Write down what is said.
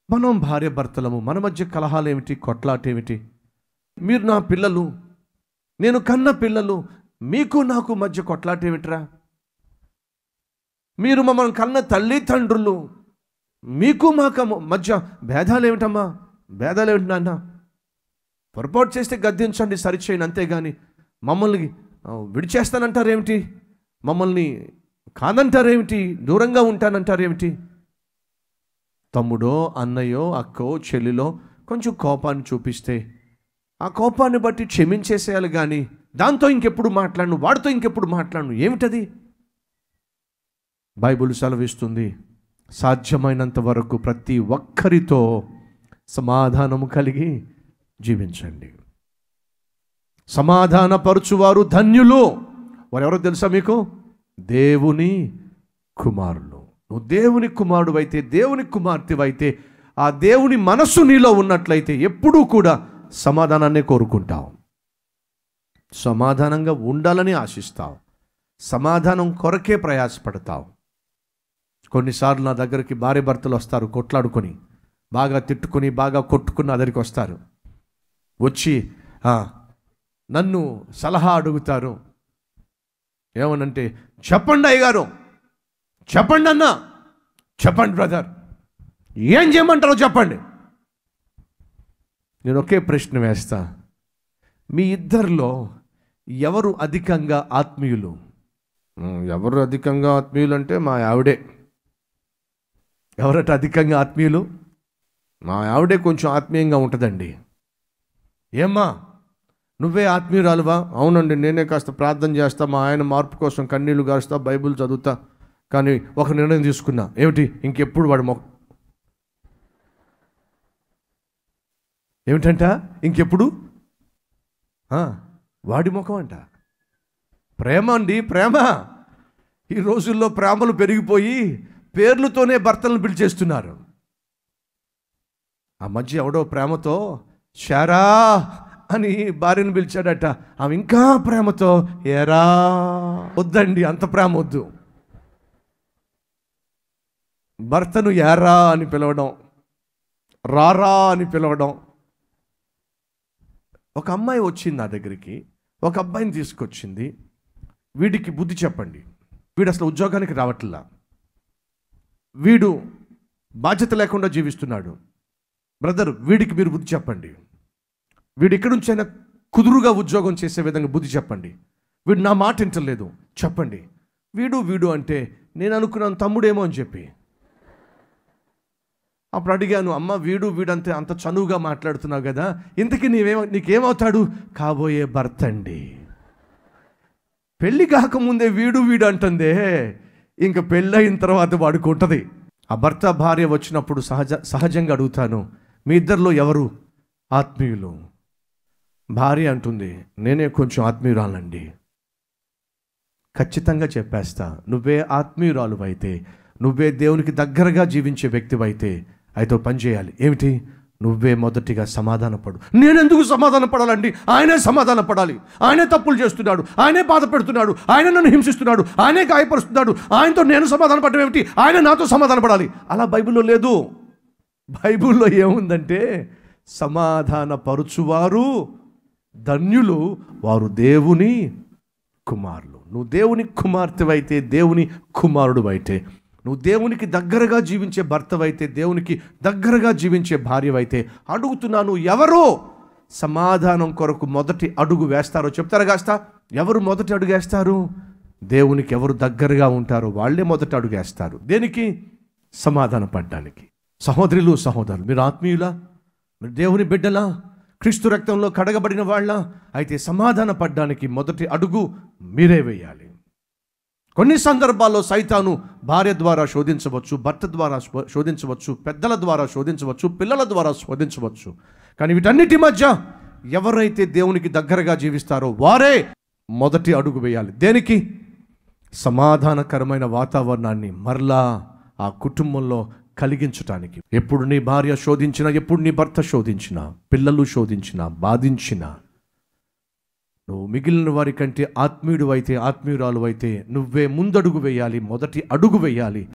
మనం భార్య భర్తలము మన మధ్య కలహాలు ఏమిటి కొట్లాట ఏమిటి మీరు నా పిల్లలు నేను కన్న పిల్లలు మీకు నాకు మధ్య కొట్లాట ఏమిట్రా మీరు మమ్మల్ని కన్న తల్లి తండ్రులు మీకు మాకు మధ్య భేదాలు ఏమిటమ్మా భేదాలు ఏమిటి నాన్న పొరపాటు చేస్తే గద్దించండి సరిచేయండి అంతేగాని మమ్మల్ని ఆ, విడిచేస్తానంటారేమిటి మమ్మల్ని కాదంటారేమిటి దూరంగా ఉంటానంటారేమిటి తమ్ముడో అన్నయ్యో అక్కో చెల్లిలో కొంచెం కోపాన్ని చూపిస్తే ఆ కోపాన్ని బట్టి క్షమించేసేయాలి కానీ దాంతో ఇంకెప్పుడు మాట్లాడను వాడితో ఇంకెప్పుడు మాట్లాడను ఏమిటది బైబిల్ సెలవిస్తుంది సాధ్యమైనంత వరకు ప్రతి ఒక్కరితో సమాధానము కలిగి జీవించండి సమాధానపరుచువారు ధన్యులు వారు ఎవరో తెలుసా మీకు దేవుని కుమారులు నువ్వు దేవుని కుమారుడు అయితే దేవుని కుమార్తెవైతే ఆ దేవుని మనస్సు నీలో ఉన్నట్లయితే ఎప్పుడూ కూడా సమాధానాన్ని కోరుకుంటావు సమాధానంగా ఉండాలని ఆశిస్తావు సమాధానం కొరకే ప్రయాసపడతావు కొన్నిసార్లు నా దగ్గరికి భార్య భర్తలు వస్తారు కొట్లాడుకొని బాగా తిట్టుకొని బాగా కొట్టుకుని నా దగ్గరికి వస్తారు వచ్చి "ఆ, నన్ను సలహా అడుగుతారు ఏమనంటే చెప్పండి అయ్యగారు చెప్పండి అన్న చెప్పండి బ్రదర్ ఏం చేయమంటారో చెప్పండి నేను ఒకే ప్రశ్న వేస్తా మీ ఇద్దరిలో ఎవరు అధికంగా ఆత్మీయులు "ఉమ్, ఎవరు అధికంగా ఆత్మీయులు అంటే మా ఆవిడే ఎవరట అధికంగా ఆత్మీయులు మా ఆవిడే కొంచెం ఆత్మీయంగా ఉంటుందండి ఏమ్మా నువ్వే ఆత్మీయురాలువా అవునండి నేనే కాస్త ప్రార్థన చేస్తా మా ఆయన మార్పు కోసం కన్నీళ్లు గారుస్తా బైబిల్ చదువుతా కానీ ఒక నిర్ణయం తీసుకున్నా ఏమిటి ఇంకెప్పుడు వాడు మొ ఏమిటంట ఇంకెప్పుడు ఆ, వాడి ముఖం అంట ప్రేమ అండి ప్రేమ ఈ రోజుల్లో ప్రేమలు పెరిగిపోయి పేర్లతోనే భర్తలను పిలిచేస్తున్నారు ఆ మధ్య ఎవడో ప్రేమతో షారా అని భార్యను పిలిచాడట ఆమె ఇంకా ప్రేమతో ఏరా వద్దండి అంత ప్రేమ వద్దు భర్తను ఏరా అని పిలవడం రారా అని పిలవడం ఒక అమ్మాయి వచ్చింది నా దగ్గరికి ఒక అబ్బాయిని తీసుకొచ్చింది వీడికి బుద్ధి చెప్పండి వీడు అసలు ఉద్యోగానికి రావట్లా వీడు బాధ్యత లేకుండా జీవిస్తున్నాడు బ్రదర్ వీడికి మీరు బుద్ధి చెప్పండి వీడు ఇక్కడి నుంచైనా కుదురుగా ఉద్యోగం చేసే విధంగా బుద్ధి చెప్పండి వీడు నా మాట వింటలేదు చెప్పండి వీడు వీడు అంటే నేను అనుకున్నాను తమ్ముడేమో అని చెప్పి అప్పుడు అడిగాను అమ్మ వీడు వీడంతే అంత చనువుగా మాట్లాడుతున్నావు కదా ఇంతకీ నీవేమో నీకేమవుతాడు కాబోయే భర్త అండి పెళ్లి కాకముందే వీడు వీడు అంటుందే ఇంకా పెళ్ళయిన తర్వాత వాడికి ఉంటుంది ఆ భర్త భార్య వచ్చినప్పుడు సహజ సహజంగా అడుగుతాను మీ ఇద్దరిలో ఎవరు ఆత్మీయులు భార్య అంటుంది నేనే కొంచెం ఆత్మీయురాలండి ఖచ్చితంగా చెప్పేస్తా నువ్వే ఆత్మీయురాలు అయితే నువ్వే దేవునికి దగ్గరగా జీవించే వ్యక్తివైతే అయితే ఓ పని చేయాలి ఏమిటి నువ్వే మొదటిగా సమాధానపడు నేనెందుకు సమాధాన పడాలండి ఆయనే సమాధాన పడాలి ఆయనే తప్పులు చేస్తున్నాడు ఆయనే బాధ పెడుతున్నాడు ఆయన నన్ను హింసిస్తున్నాడు ఆయనే గాయపరుస్తున్నాడు ఆయనతో నేను సమాధాన పడడం ఏమిటి ఆయన నాతో సమాధాన పడాలి అలా బైబిల్లో లేదు బైబిల్లో ఏముందంటే సమాధాన పరుచువారు ధన్యులు వారు దేవుని కుమారులు నువ్వు దేవుని కుమార్తెవైతే దేవుని కుమారుడు అయితే నువ్వు దేవునికి దగ్గరగా జీవించే భర్తవైతే దేవునికి దగ్గరగా జీవించే భార్యవైతే అడుగుతున్నాను ఎవరో సమాధానం కొరకు మొదటి అడుగు వేస్తారో చెప్తారా కాస్త ఎవరు మొదటి అడుగు వేస్తారు దేవునికి ఎవరు దగ్గరగా ఉంటారో వాళ్ళే మొదటి అడుగు వేస్తారు దేనికి సమాధానం పడ్డానికి సహోదరులు సహోదరులు మీరు ఆత్మీయులా మీరు దేవుని బిడ్డలా క్రీస్తు రక్తంలో కడగబడిన వాళ్ళ అయితే సమాధాన పడ్డానికి మొదటి అడుగు మీరే వేయాలి కొన్ని సందర్భాల్లో సైతాను భార్య ద్వారా శోధించవచ్చు భర్త ద్వారా శో- శోధించవచ్చు పెద్దల ద్వారా శోధించవచ్చు పిల్లల ద్వారా శోధించవచ్చు కానీ వీటన్నిటి మధ్య ఎవరైతే దేవునికి దగ్గరగా జీవిస్తారో వారే మొదటి అడుగు వేయాలి దేనికి సమాధానకరమైన వాతావరణాన్ని మరలా ఆ కుటుంబంలో కలిగించటానికి ఎప్పుడు నీ భార్య శోధించినా ఎప్పుడు నీ భర్త శోధించినా పిల్లలు శోధించినా బాధించినా నువ్వు మిగిలిన వారి కంటే ఆత్మీయుడు అయితే ఆత్మీయురాలు అయితే నువ్వే ముందడుగు వేయాలి మొదటి అడుగు వేయాలి